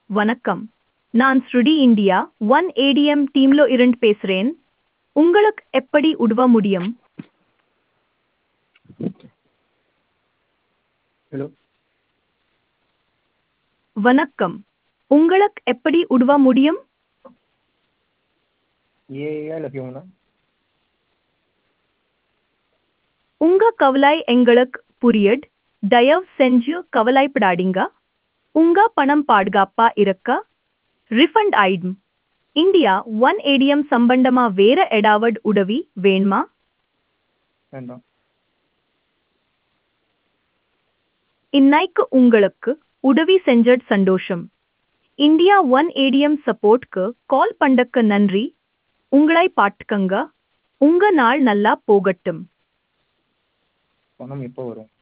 வணக்கம் நான் ஸ்ருடி இந்தியா ஒன் ஏடிஎம் டீம்ல இருந்து பேசுறேன் உங்களுக்கு எப்படி உதவ முடியும் ஹலோ வணக்கம் உங்களுக்கு எப்படி உதவ முடியும் ஏஐயா இல்லை ஹியூமனா உங்க கவலை எங்களுக்கு புரியட் தயவு செஞ்சு கவலைப்படாதீங்க உங்க பணம் பாதுகாப்பா இருக்க ரிஃபண்ட் ஆயிடும் இந்தியா ஒன் ஏடிஎம் சம்பந்தமா வேற ஏதாவது உதவி வேணுமா வேண்டாம் இன்னைக்கு உங்களுக்கு உதவி செஞ்சது சந்தோஷம் இந்தியா ஒன் ஏடிஎம் சப்போர்ட்க்கு கால் பண்ணக்கு நன்றி உங்களை பாட்டுக்கங்க உங்க நாள் நல்லா போகட்டும் பணம் எப்போ வரும்